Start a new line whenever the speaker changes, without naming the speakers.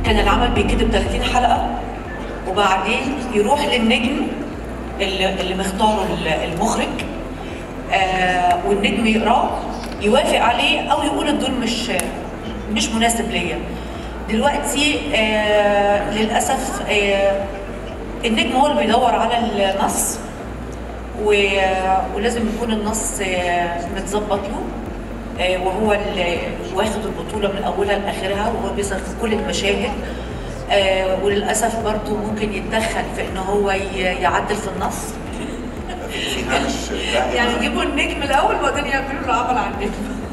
كان العمل بيتكتب 30 حلقه وبعدين يروح للنجم اللي, اللي مختاره المخرج آه والنجم يقراه يوافق عليه او يقول الدور مش مش مناسب ليا دلوقتي آه للاسف آه النجم هو اللي بيدور على النص و- ولازم يكون النص آه، متظبط له آه، وهو اللي واخد البطوله من اولها لاخرها وهو بيظهر في كل المشاهد آه، وللاسف برضه ممكن يتدخل في ان هو ي- يعدل في النص
في هامش
يعني يجيبوا النجم الاول وبعدين يعملوا له عمل على النجم